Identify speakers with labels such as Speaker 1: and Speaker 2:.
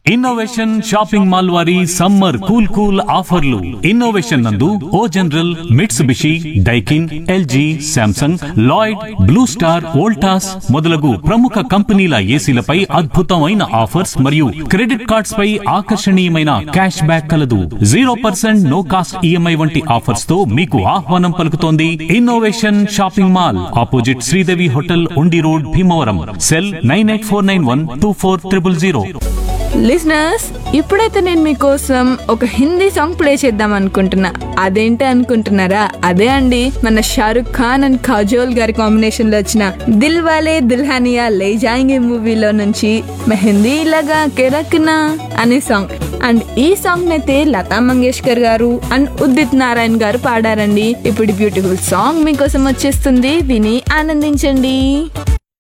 Speaker 1: innovation shopping mall వారి summer cool cool ఆఫర్లు innovation నందు O General Mitsubishi Daikin LG Samsung Lloyd Blue Star Voltas మొదలగు ప్రముఖ కంపెనీల ఏసీలపై అద్భుతమైన ఆఫర్స్ మరియు క్రెడిట్ కార్డ్స్ పై ఆకర్షణీయమైన క్యాష్ బ్యాక్ కలదు zero percent no cost EMI వంటి ఆఫర్స్ తో మీకు ఆహ్వానం పలుకుతోంది innovation shopping mall opposite Sridevi hotel Undi road Bhimavaram cell nine eight four nine one two four triple zero
Speaker 2: listeners ఇప్పుడైతే నేను మీకోసం ఒక హిందీ సాంగ్ ప్లే చేద్దాం అనుకుంటున్నా అదేంటి అనుకుంటున్నారా అదే అండి మన షారుఖ్ ఖాన్ అండ్ కాజోల్ గారి కాంబినేషన్ లో వచ్చిన దిల్ వాలే దుల్హనియా లే జాయింగే మూవీలో నుంచి మెహందీ లగా కెరక్నా అనే సాంగ్ అండ్ ఈ సాంగ్ అయితే లతా మంగేష్కర్ గారు అండ్ ఉదిత్ నారాయణ్ గారు పాడారండి ఇప్పుడు బ్యూటిఫుల్ సాంగ్ మీకోసం వచ్చేస్తుంది విని ఆనందించండి